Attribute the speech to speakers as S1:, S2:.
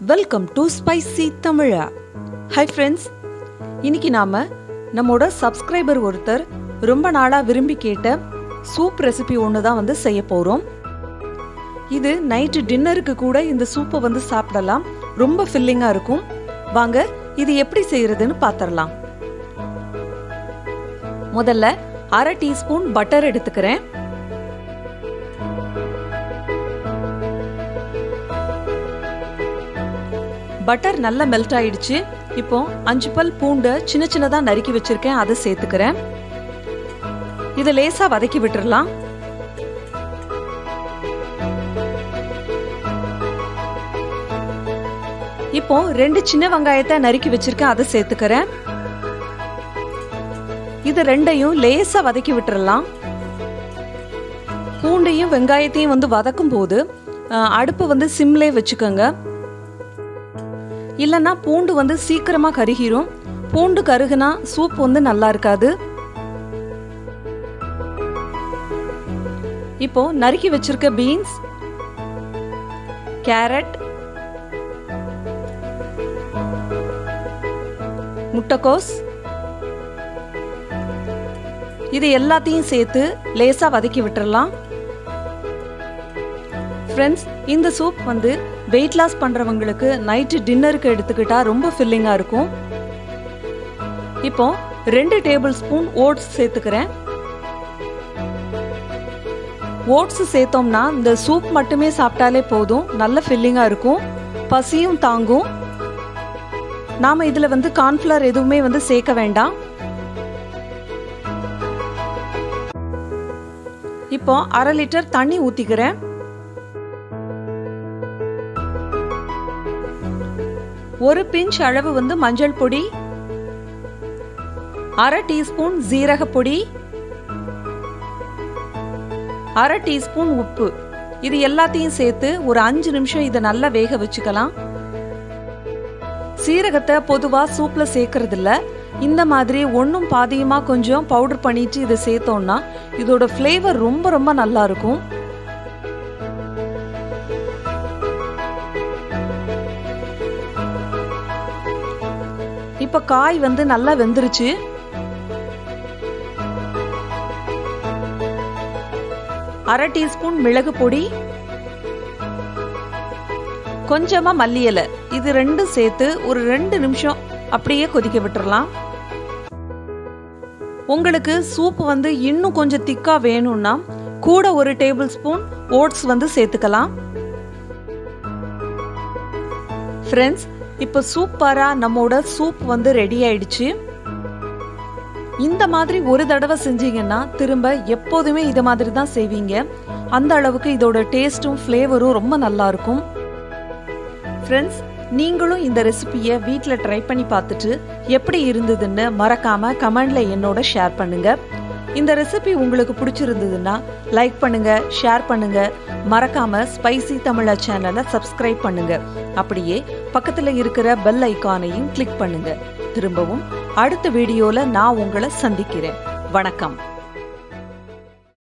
S1: welcome to spicy Tamizha hi friends இன்னைக்கு நாம நம்மோட சப்ஸ்கிரைபர் ஒருத்தர் ரொம்ப நாளாக விரும்பி கேட்ட சூப் ரெசிபி ஒன்று தான் வந்து செய்ய போகிறோம் இது நைட்டு டின்னருக்கு கூட இந்த சூப்பை வந்து சாப்பிடலாம் ரொம்ப ஃபில்லிங்காக இருக்கும் வாங்க இது எப்படி செய்யறதுன்னு பார்த்துடலாம் முதல்ல அரை டீஸ்பூன் பட்டர் எடுத்துக்கிறேன் பட்டர் நல்லா மெல்ட் ஆயிடுச்சு இப்போ அஞ்சு பல் பூண்டை சின்ன சின்னதாக நறுக்கி வச்சிருக்கேன் அதை சேர்த்துக்கிறேன் இதை லேசாக வதக்கி விட்டுறலாம் இப்போ ரெண்டு சின்ன வெங்காயத்தை நறுக்கி வச்சிருக்கேன் அதை சேர்த்துக்கிறேன் இது ரெண்டையும் லேசா வதக்கி விட்டுறலாம் பூண்டையும் வெங்காயத்தையும் வந்து வதக்கும் போது அடுப்பு வந்து சிம்லே வச்சுக்கோங்க இல்லைன்னா பூண்டு வந்து சீக்கிரமா கருகிரும் பூண்டு கருகுனா சூப் வந்து நல்லா இருக்காது இப்போ நறுக்கி வச்சிருக்க பீன்ஸ் கேரட் முட்டைக்கோஸ் இது எல்லாத்தையும் சேர்த்து லேசா வதக்கி விட்டுறலாம் ஃப்ரெண்ட்ஸ் இந்த சூப் வந்து வெயிட் லாஸ் பண்றவங்களுக்கு நைட்டு டின்னருக்கு எடுத்துக்கிட்டா ரொம்ப ஃபில்லிங்கா இருக்கும் இப்போ ரெண்டு டேபிள் ஸ்பூன் ஓட்ஸ் சேர்த்துக்கிறேன் ஓட்ஸ் சேர்த்தோம்னா இந்த சூப் மட்டுமே சாப்பிட்டாலே போதும் நல்ல ஃபில்லிங்கா இருக்கும் பசியும் தாங்கும் நாம இதுல வந்து கார்ன்ஃபிளவர் எதுவுமே வந்து சேர்க்க வேண்டாம் இப்போ அரை லிட்டர் தண்ணி ஊத்திக்கிறேன் ஒரு பிஞ்ச் அளவு வந்து மஞ்சள் பொடி அரை டீஸ்பூன் ஜீரக பொடி அரை டீஸ்பூன் உப்பு இது எல்லாத்தையும் சேர்த்து ஒரு அஞ்சு நிமிஷம் இதை நல்லா வேக வச்சுக்கலாம் சீரகத்தை பொதுவாக சூப்பில் சேர்க்கறது இல்ல இந்த மாதிரி ஒன்றும் பாதியமா கொஞ்சம் பவுடர் பண்ணிட்டு இதை சேர்த்தோம்னா இதோட ஃப்ளேவர் ரொம்ப ரொம்ப நல்லா இருக்கும் இப்ப காய் வந்து நல்லா வெந்துருச்சு அரை டீஸ்பூன் மிளகு பொடி கொஞ்சமா மல்லி இலை இது ரெண்டும் சேர்த்து ஒரு ரெண்டு நிமிஷம் அப்படியே கொதிக்க விட்டுறலாம் உங்களுக்கு சூப் வந்து இன்னும் கொஞ்சம் திக்கா வேணும்னா கூட ஒரு டேபிள் ஸ்பூன் ஓட்ஸ் வந்து சேர்த்துக்கலாம் ஃப்ரெண்ட்ஸ் இப்போ சூப்பராக நம்மோட சூப் வந்து ரெடி ஆயிடுச்சு இந்த மாதிரி ஒரு தடவை செஞ்சீங்கன்னா திரும்ப எப்போதுமே இதை மாதிரி தான் செய்வீங்க அந்த அளவுக்கு இதோட டேஸ்ட்டும் ஃப்ளேவரும் ரொம்ப நல்லா இருக்கும் ஃப்ரெண்ட்ஸ் நீங்களும் இந்த ரெசிபியை வீட்டில் ட்ரை பண்ணி பார்த்துட்டு எப்படி இருந்ததுன்னு மறக்காம கமெண்ட்ல என்னோட ஷேர் பண்ணுங்க இந்த ரெசிபி உங்களுக்கு பிடிச்சிருந்ததுன்னா லைக் பண்ணுங்க ஷேர் பண்ணுங்க மறக்காம ஸ்பைசி தமிழா சேனலை சப்ஸ்கிரைப் பண்ணுங்க அப்படியே பக்கத்துல இருக்கிற பெல் ஐக்கானையும் கிளிக் பண்ணுங்க திரும்பவும் அடுத்த வீடியோல நான் உங்களை சந்திக்கிறேன் வணக்கம்